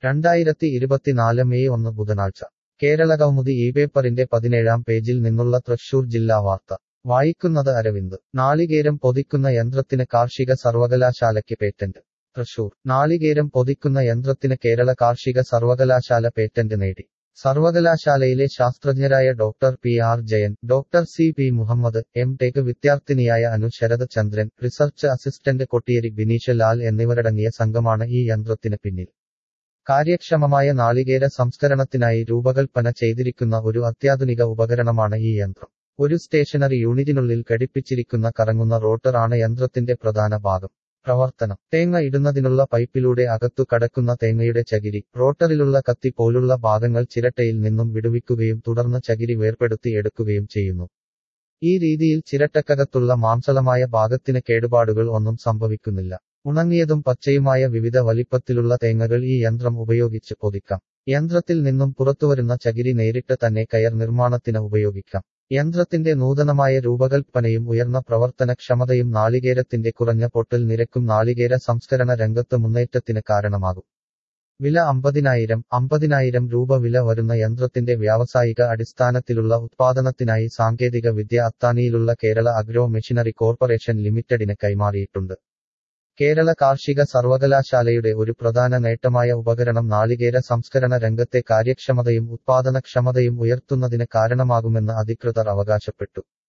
രണ്ടായിരത്തി ഇരുപത്തിനാല് മെയ് ഒന്ന് ബുധനാഴ്ച കേരളകൗമുദി ഈ പേപ്പറിന്റെ പതിനേഴാം പേജിൽ നിന്നുള്ള തൃശൂർ ജില്ലാ വാർത്ത വായിക്കുന്നത് അരവിന്ദ് നാളികേരം പൊതിക്കുന്ന യന്ത്രത്തിന് കാർഷിക സർവകലാശാലയ്ക്ക് പേറ്റന്റ് തൃശൂർ നാളികേരം പൊതിക്കുന്ന യന്ത്രത്തിന് കേരള കാർഷിക സർവകലാശാല പേറ്റന്റ് നേടി സർവകലാശാലയിലെ ശാസ്ത്രജ്ഞരായ doctor P R Jayan doctor C P Muhammad M tech വിദ്യാർത്ഥിനിയായ അനു ശരത് ചന്ദ്രൻ റിസർച്ച് അസിസ്റ്റന്റ് കൊട്ടിയേരി ബിനീഷ് ലാൽ എന്നിവരടങ്ങിയ സംഘമാണ് ഈ യന്ത്രത്തിന് പിന്നിൽ കാര്യക്ഷമമായ നാളികേര സംസ്കരണത്തിനായി രൂപകൽപ്പന ചെയ്തിരിക്കുന്ന ഒരു അത്യാധുനിക ഉപകരണമാണ് ഈ യന്ത്രം ഒരു സ്റ്റേഷനറി യൂണിറ്റിനുള്ളിൽ ഘടിപ്പിച്ചിരിക്കുന്ന കറങ്ങുന്ന റോട്ടർ ആണ് യന്ത്രത്തിന്റെ പ്രധാന ഭാഗം പ്രവർത്തനം തേങ്ങ ഇടുന്നതിനുള്ള പൈപ്പിലൂടെ അകത്തു കടക്കുന്ന തേങ്ങയുടെ ചകിരി റോട്ടറിലുള്ള കത്തി പോലുള്ള ഭാഗങ്ങൾ ചിരട്ടയിൽ നിന്നും വിടുവിക്കുകയും തുടർന്ന് ചകിരി വേർപെടുത്തി എടുക്കുകയും ചെയ്യുന്നു ഈ രീതിയിൽ ചിരട്ടക്കകത്തുള്ള മാംസളമായ ഭാഗത്തിന് കേടുപാടുകൾ ഒന്നും സംഭവിക്കുന്നില്ല ഉണങ്ങിയതും പച്ചയുമായ വിവിധ വലിപ്പത്തിലുള്ള തേങ്ങകൾ ഈ യന്ത്രം ഉപയോഗിച്ച് പൊതിക്കാം യന്ത്രത്തിൽ നിന്നും പുറത്തുവരുന്ന ചകിരി നേരിട്ട് തന്നെ കയർ നിർമ്മാണത്തിന് ഉപയോഗിക്കാം യന്ത്രത്തിന്റെ നൂതനമായ രൂപകൽപ്പനയും ഉയർന്ന പ്രവർത്തനക്ഷമതയും നാളികേരത്തിന്റെ കുറഞ്ഞ പൊട്ടൽ നിരക്കും നാളികേര സംസ്കരണ രംഗത്ത് മുന്നേറ്റത്തിന് കാരണമാകും വില അമ്പതിനായിരം അമ്പതിനായിരം രൂപ വില വരുന്ന യന്ത്രത്തിന്റെ വ്യാവസായിക അടിസ്ഥാനത്തിലുള്ള ഉത്പാദനത്തിനായി സാങ്കേതിക വിദ്യ അത്താണിയിലുള്ള കേരള അഗ്രോ മെഷീനറി കോർപ്പറേഷൻ ലിമിറ്റഡിന് കൈമാറിയിട്ടുണ്ട് കേരള കാർഷിക സർവകലാശാലയുടെ ഒരു പ്രധാന നേട്ടമായ ഉപകരണം നാളികേര സംസ്കരണ രംഗത്തെ കാര്യക്ഷമതയും ഉത്പാദനക്ഷമതയും ഉയർത്തുന്നതിന് കാരണമാകുമെന്ന് അധികൃതർ അവകാശപ്പെട്ടു